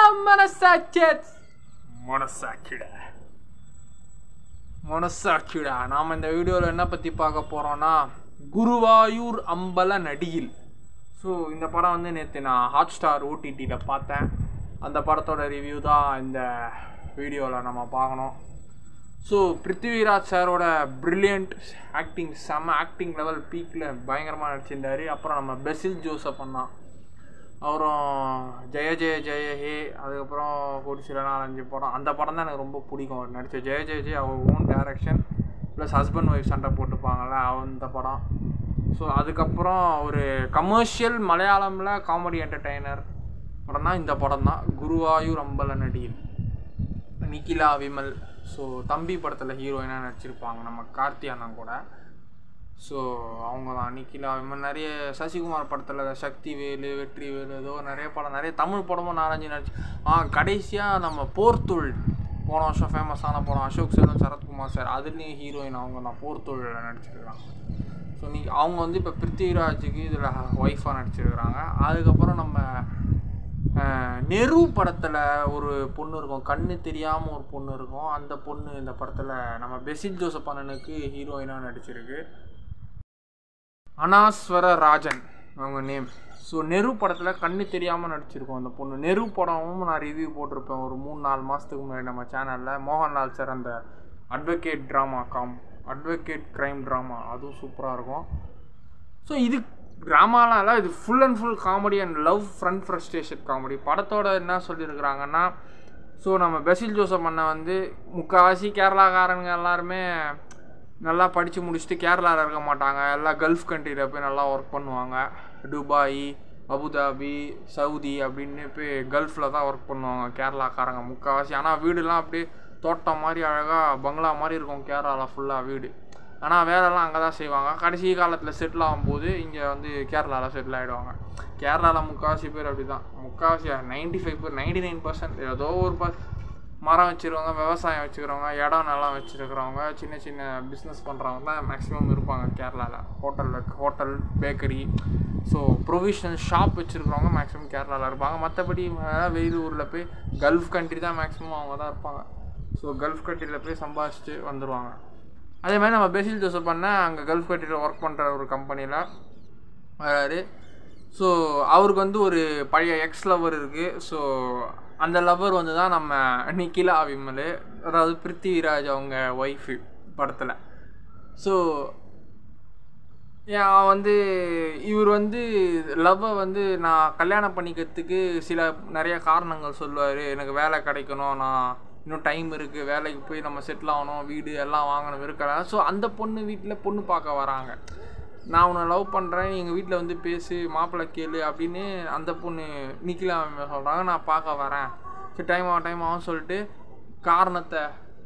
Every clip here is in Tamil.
மனசாச்சே மனசாட்சிடா மனசாட்சிடா நாம் இந்த வீடியோவில் என்ன பற்றி பார்க்க போகிறோன்னா குருவாயூர் அம்பல நடியில் ஸோ இந்த படம் வந்து நேற்று நான் ஹாட் ஸ்டார் ஓடிடியில் பார்த்தேன் அந்த படத்தோட ரிவ்யூ தான் இந்த வீடியோவில் நம்ம பார்க்கணும் ஸோ பிருத்திவிராஜ் சாரோட ப்ரில்லியண்ட் ஆக்டிங் செம்ம ஆக்டிங் லெவல் பீக்கில் பயங்கரமாக நடிச்சிருந்தாரு அப்புறம் நம்ம பெசில் ஜோசப் அண்ணா அப்புறம் ஜெய ஜெய ஜெய ஹே அதுக்கப்புறம் ஒரு சில நாலஞ்சு படம் அந்த படம் தான் எனக்கு ரொம்ப பிடிக்கும் அவர் நடித்த ஜெய ஜெய ஜெய அவர் own direction plus husband wife சண்டை போட்டுப்பாங்கள்ல அந்த படம் ஸோ அதுக்கப்புறம் ஒரு கமர்ஷியல் மலையாளமில் காமெடி என்டர்டெய்னர் படம் தான் இந்த படம் தான் குருவாயூர் அம்பல நடியில் நிக்கிலா விமல் ஸோ தம்பி படத்தில் ஹீரோயினாக நடிச்சிருப்பாங்க நம்ம கார்த்தி அண்ணன் கூட ஸோ அவங்க தான் நிக்கிலா விமல் நிறைய சசிகுமார் படத்தில் சக்தி வேலு வெற்றி வேலு ஏதோ நிறைய படம் நிறைய தமிழ் படமும் நாலஞ்சு நடிச்சு ஆ கடைசியாக நம்ம போர்த்தொழில் போன வருஷம் ஃபேமஸான படம் அசோக் செல்வன் சரத்குமார் சார் அதுலேயும் ஹீரோயின் அவங்க தான் போர்த்தொழிலில் நடிச்சிருக்காங்க ஸோ நீ அவங்க வந்து இப்போ பிருத்திவிராஜுக்கு இதில் ஒய்ஃபாக நடிச்சிருக்கிறாங்க அதுக்கப்புறம் நம்ம நெரு படத்தில் ஒரு பொண்ணு இருக்கும் கண்ணு தெரியாமல் ஒரு பொண்ணு இருக்கும் அந்த பொண்ணு இந்த படத்தில் நம்ம பெசில் ஜோசப் அண்ணனுக்கு ஹீரோயினாக நடிச்சிருக்கு அனாஸ்வர ராஜன் அவங்க நேம் ஸோ நெரு படத்தில் கண்ணு தெரியாமல் நடிச்சிருக்கோம் அந்த பொண்ணு நெரு படமும் நான் ரிவ்யூ போட்டிருப்பேன் ஒரு மூணு நாலு மாதத்துக்கு முன்னாடி நம்ம சேனலில் மோகன்லால் சார் அந்த அட்வொகேட் ட்ராமா காம் அட்வொகேட் க்ரைம் ட்ராமா அதுவும் சூப்பராக இருக்கும் ஸோ இது ட்ராமாலாம் இல்லை இது full and full comedy and love friend frustration comedy படத்தோட என்ன சொல்லியிருக்கிறாங்கன்னா ஸோ நம்ம பெசில் ஜோசப் அண்ணன் வந்து முக்கால்வாசி கேரளாக்காரங்க எல்லாருமே நல்லா படித்து முடிச்சுட்டு கேரளாவில் இருக்க மாட்டாங்க எல்லாம் கல்ஃப் கண்ட்ரியில் போய் நல்லா ஒர்க் பண்ணுவாங்க துபாய் அபுதாபி சவுதி அப்படின்னு போய் கல்ஃபில் தான் ஒர்க் பண்ணுவாங்க கேரளாக்காரங்க முக்கால்வாசி ஆனால் வீடுலாம் அப்படியே தோட்டம் மாதிரி அழகாக பங்களா மாதிரி இருக்கும் கேரளாவில் ஃபுல்லாக வீடு ஆனால் வேலைலாம் அங்கே தான் செய்வாங்க கடைசி காலத்தில் செட்டில் ஆகும்போது இங்கே வந்து கேரளாவில் செட்டில் ஆகிடுவாங்க கேரளாவில் முக்கால்வாசி பேர் அப்படி தான் முக்கால்வாசி நைன்டி ஃபைவ் பேர் நைன்டி நைன் பர்சன்ட் ஏதோ ஒரு ப மரம் வச்சுருக்கவங்க விவசாயம் வச்சுக்கிறவங்க இடம் நல்லா வச்சுருக்கிறவங்க சின்ன சின்ன பிஸ்னஸ் பண்ணுறவங்க தான் மேக்ஸிமம் இருப்பாங்க கேரளாவில் ஹோட்டலில் hotel bakery so provisional shop வச்சுருக்கிறவங்க மேக்ஸிமம் கேரளாவில் இருப்பாங்க மற்றபடி வெயில் ஊரில் போய் கல்ஃப் கண்ட்ரி தான் மேக்ஸிமம் அவங்க தான் இருப்பாங்க ஸோ கல்ஃப் கண்ட்ரியில் போய் சம்பாதிச்சுட்டு வந்துடுவாங்க அதே மாதிரி நம்ம பெசில் ஜோசப் பண்ண அங்கே கல்ஃப் கண்ட்ரியில் ஒர்க் பண்ணுற ஒரு கம்பெனியில் வராரு ஸோ அவருக்கு வந்து ஒரு பழைய எக்ஸ் லவர் இருக்குது ஸோ அந்த லவர் வந்து தான் நம்ம நிக்கிலா விமல் அதாவது பிருத்திவிராஜ் அவங்க ஒய்ஃபு படத்தில் ஸோ வந்து இவர் வந்து லவ்வை வந்து நான் கல்யாணம் பண்ணிக்கிறதுக்கு சில நிறைய காரணங்கள் சொல்லுவார் எனக்கு வேலை கிடைக்கணும் நான் இன்னும் டைம் இருக்குது வேலைக்கு போய் நம்ம செட்டில் ஆகணும் வீடு எல்லாம் வாங்கணும் இருக்கலாம் ஸோ அந்த பொண்ணு வீட்டில் பொண்ணு பார்க்க வராங்க நான் உன்னை லவ் பண்ணுறேன் எங்கள் வீட்டில் வந்து பேசு மாப்பிள்ளை கேளு அப்படின்னு அந்த பொண்ணு நிக்கிலா சொல்கிறாங்க நான் பார்க்க வரேன் சரி டைம் ஆகும் டைம் ஆகும் சொல்லிட்டு காரணத்தை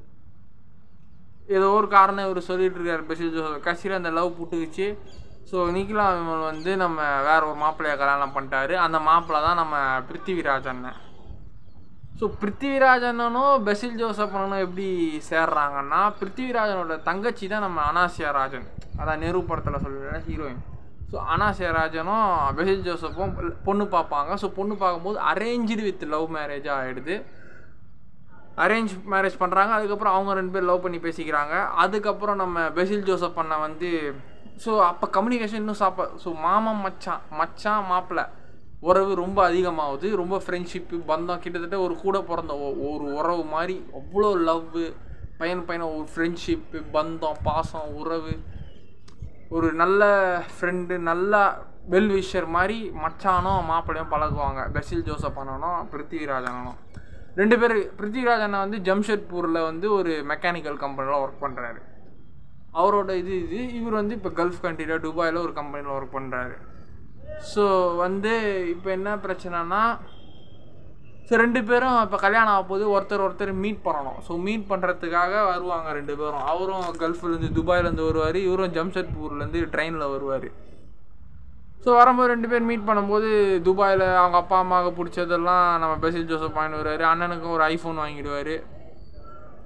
ஏதோ ஒரு காரணம் இவர் சொல்லிட்டு இருக்காரு பெசில் ஜோசப் கடைசியில் அந்த லவ் புட்டுக்குச்சு ஸோ நிக்கிலா விமல் வந்து நம்ம வேற ஒரு மாப்பிள்ளைய கல்யாணம் பண்ணிட்டாரு அந்த மாப்பிள்ளை தான் நம்ம பிருத்திவிராஜ் அண்ணன் ஸோ பிருத்திவிராஜ் அண்ணனும் பெசில் ஜோசப் அண்ணனும் எப்படி சேர்றாங்கன்னா பிருத்திவிராஜனோட தங்கச்சி தான் நம்ம அனாசியா ராஜன் அதான் நெரு படத்தில் சொல்லுற ஹீரோயின் ஸோ அனாசியா ராஜனும் பெசில் ஜோசப்பும் பொண்ணு பார்ப்பாங்க ஸோ பொண்ணு பார்க்கும்போது அரேஞ்சு வித் லவ் மேரேஜாக ஆகிடுது அரேஞ்ச் மேரேஜ் பண்ணுறாங்க அதுக்கப்புறம் அவங்க ரெண்டு பேர் லவ் பண்ணி பேசிக்கிறாங்க அதுக்கப்புறம் நம்ம பெசில் ஜோசப் பண்ண வந்து ஸோ அப்போ கம்யூனிகேஷன் இன்னும் சாப்பா ஸோ மாமன் மச்சான் மச்சான் மாப்பிள்ளை உறவு ரொம்ப அதிகமாகுது ரொம்ப ஃப்ரெண்ட்ஷிப்பு பந்தம் கிட்டத்தட்ட ஒரு கூட பிறந்த ஒரு உறவு மாதிரி அவ்வளோ லவ்வு பையன் பையனை ஒரு ஃப்ரெண்ட்ஷிப்பு பந்தம் பாசம் உறவு ஒரு நல்ல ஃப்ரெண்டு நல்லா வெல் விஷர் மாதிரி மச்சானும் மாப்பிள்ளையும் பழகுவாங்க பெசில் ஜோசப் அண்ணனும் பிருத்திவிராஜ் அண்ணனும் ரெண்டு பேர் பிருத்திவிராஜ் அண்ணன் வந்து ஜம்ஷெட்பூரில் வந்து ஒரு மெக்கானிக்கல் கம்பெனியில் ஒர்க் பண்ணுறாரு அவரோட இது இது இவர் வந்து இப்போ கல்ஃப் கண்ட்ரியில் துபாயில் ஒரு கம்பெனியில் ஒர்க் பண்ணுறாரு ஸோ வந்து இப்போ என்ன பிரச்சனைனா ஸோ ரெண்டு பேரும் இப்போ கல்யாணம் ஆக போது ஒருத்தர் ஒருத்தர் மீட் பண்ணணும் ஸோ மீட் பண்ணுறதுக்காக வருவாங்க ரெண்டு பேரும் அவரும் கல்ஃப்லேருந்து துபாயிலேருந்து வருவார் இவரும் ஜம்ஷெட்பூர்லேருந்து ட்ரெயினில் வருவார் ஸோ வரும்போது ரெண்டு பேர் மீட் பண்ணும்போது துபாயில் அவங்க அப்பா அம்மாவுக்கு பிடிச்சதெல்லாம் நம்ம பெசில் ஜோசப் வாங்கிட்டு வருவார் அண்ணனுக்கும் ஒரு ஐஃபோன் வாங்கிடுவார்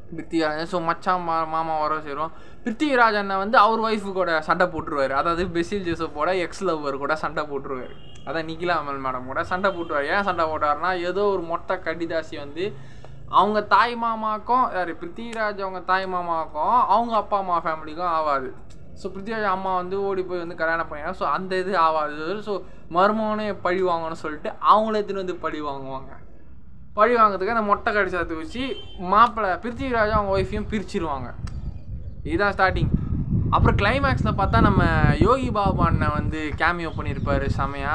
பிருத்திவிராஜன் ஸோ மச்சான் மா மாமா வர சேரும் பிருத்திவிராஜ் அண்ணன் வந்து அவர் ஒய்ஃபு கூட சண்டை போட்டுருவார் அதாவது பெசில் ஜோசப்போட எக்ஸ் லவ்வர் கூட சண்டை போட்டுருவார் அதான் நிக்கிலா அமல் மேடம் கூட சண்டை போட்டுருவார் ஏன் சண்டை போட்டாருன்னா ஏதோ ஒரு மொட்டை கடிதாசி வந்து அவங்க தாய் மாமாக்கும் யார் பிருத்திவிராஜ் அவங்க தாய் மாமாவுக்கும் அவங்க அப்பா அம்மா ஃபேமிலிக்கும் ஆகாது ஸோ பிருத்திவிராஜ் அம்மா வந்து ஓடி போய் வந்து கல்யாணம் பண்ணியா ஸோ அந்த இது ஆகாது ஸோ மருமகனே பழி வாங்கணும்னு சொல்லிட்டு அவங்களே எடுத்துன்னு வந்து பழி வாங்குவாங்க பழி வாங்குறதுக்கு அந்த மொட்டை கடிச்சத்தை வச்சு மாப்பிள்ளை பிருத்திவிராஜ் அவங்க ஒய்ஃபையும் பிரிச்சிருவாங்க இதுதான் ஸ்டார்டிங் அப்புறம் கிளைமேக்ஸில் பார்த்தா நம்ம யோகி பாபா அண்ணன் வந்து கேமியோ பண்ணியிருப்பாரு செமையா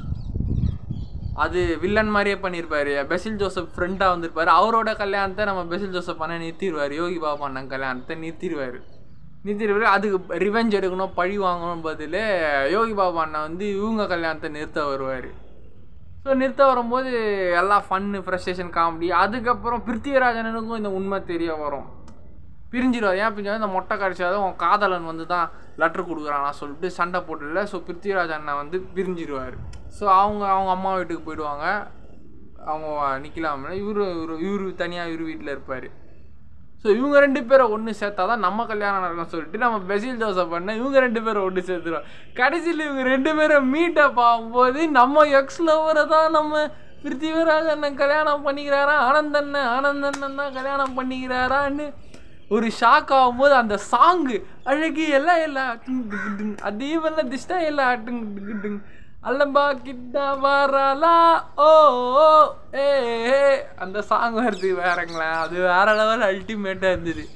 அது வில்லன் மாதிரியே பண்ணியிருப்பாரு பெசில் ஜோசப் ஃப்ரெண்டாக வந்திருப்பாரு அவரோட கல்யாணத்தை நம்ம பெசில் ஜோசப் அண்ணன் நிறுத்திடுவார் யோகி பாபா அண்ணன் கல்யாணத்தை நிறுத்திடுவார் நிறுத்திடுவார் அதுக்கு ரிவெஞ்ச் எடுக்கணும் பழி வாங்கணும் பதில் யோகி பாபா அண்ணன் வந்து இவங்க கல்யாணத்தை நிறுத்த வருவார் ஸோ நிறுத்த வரும்போது எல்லாம் ஃபன்னு ஃப்ரஸ்ட்ரேஷன் காமெடி அதுக்கப்புறம் பிருத்திவிராஜனுக்கும் இந்த உண்மை தெரிய வரும் பிரிஞ்சிடுவார் ஏன் பிரிஞ்சு இந்த மொட்டை கடிச்சாதான் உன் காதலன் வந்து தான் லெட்ரு கொடுக்குறானா சொல்லிட்டு சண்டை போட்டுல ஸோ பிருத்திவிராஜ் அண்ணன் வந்து பிரிஞ்சிடுவார் ஸோ அவங்க அவங்க அம்மா வீட்டுக்கு போயிடுவாங்க அவங்க நிற்கலாமல் இவர் இவர் இவர் தனியாக இவர் வீட்டில் இருப்பார் ஸோ இவங்க ரெண்டு பேரை ஒன்று சேர்த்தா தான் நம்ம கல்யாணம் நடக்கும் சொல்லிட்டு நம்ம பெசில் ஜோசப் பண்ண இவங்க ரெண்டு பேரை ஒன்று சேர்த்துருவோம் கடைசியில் இவங்க ரெண்டு பேரும் மீட்டப் ஆகும்போது நம்ம எக்ஸ் லவரை தான் நம்ம பிருத்திவிராஜ் அண்ணன் கல்யாணம் பண்ணிக்கிறாரா ஆனந்தண்ணன் ஆனந்தண்ணன் தான் கல்யாணம் பண்ணிக்கிறாரான்னு ஒரு ஷாக் ஆகும்போது அந்த சாங்கு அழகி எல்லாம் எல்லாம் அதே வரல திஷ்டா எல்லாம் டுங் டுங் டுங் அல்லம்பா கிட்ட வரலா ஓ ஓ, ஏ ஏ. அந்த சாங் வருது வேறங்களேன் அது வேற லெவல் அல்டிமேட்டாக இருந்தது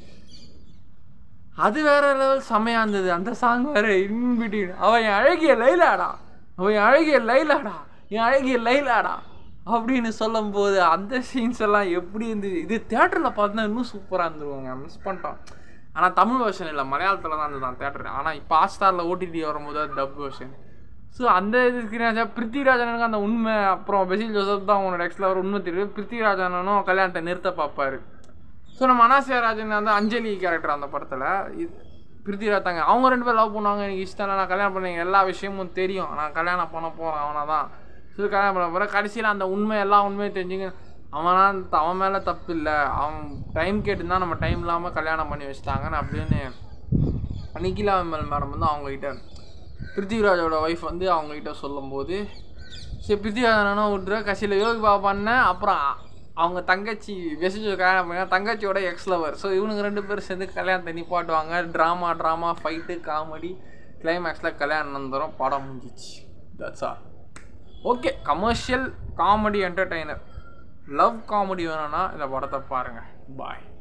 அது வேற லெவல் செமையா இருந்தது அந்த சாங் வேற இன்பிட்வீன் அவன் என் அழகிய லைலாடா அவன் என் அழகிய லைலாடா என் அழகிய லைலாடா அப்படின்னு சொல்லும்போது அந்த சீன்ஸ் எல்லாம் எப்படி இருந்தது இது தேட்டரில் பார்த்தா இன்னும் சூப்பராக இருந்துருவாங்க மிஸ் பண்ணிட்டோம் ஆனால் தமிழ் வெர்ஷன் இல்லை மலையாளத்தில் தான் இருந்தது தேட்டர் ஆனால் இப்போ ஹாட்ஸ்டாரில் ஓடிடி வரும்போது அது டப் வெர்ஷன் ஸோ அந்த இதுக்கு பிருத்திவிராஜனுக்கு அந்த உண்மை அப்புறம் பெசில் ஜோசப் தான் அவனோட எக்ஸில் ஒரு உண்மை தெரியும் பிருத்திவிராஜனும் கல்யாணத்தை நிறுத்த பார்ப்பாரு ஸோ நம்ம அனாசியா ராஜன் வந்து அஞ்சலி கேரக்டர் அந்த படத்தில் இது பிருத்திவிராஜ் தாங்க அவங்க ரெண்டு பேரும் லவ் பண்ணுவாங்க எனக்கு இஷ்டம் இல்லை நான் கல்யாணம் பண்ண எல்லா விஷயமும் தெரியும் நான் கல்யாணம் பண்ண போகிறேன் அவனை தான் ஸோ கல்யாணம் பண்ண போகிறேன் கடைசியில் அந்த உண்மை எல்லா உண்மையும் தெரிஞ்சுங்க அவனா அவன் மேலே தப்பு இல்லை அவன் டைம் கேட்டு தான் நம்ம டைம் இல்லாமல் கல்யாணம் பண்ணி வச்சுட்டாங்கன்னு அப்படின்னு நிக்கிலா மேல் மேடம் வந்து அவங்ககிட்ட பிருத்திவிராஜோட ஒய்ஃப் வந்து அவங்ககிட்ட சொல்லும்போது சரி பிருத்திவிராஜனா விட்ற கடைசியில் யோகி பாபா பண்ண அப்புறம் அவங்க தங்கச்சி வெசிஜோ கல்யாணம் பண்ண தங்கச்சியோட எக்ஸ் லவர் ஸோ இவனுங்க ரெண்டு பேரும் சேர்ந்து கல்யாணத்தை நிப்பாட்டுவாங்க ட்ராமா ட்ராமா ஃபைட்டு காமெடி கிளைமேக்ஸில் கல்யாணம் நடந்துரும் படம் முடிஞ்சிச்சு that's all okay commercial comedy entertainer love comedy வேணும்னா இந்த படத்தை பாருங்கள் பாய்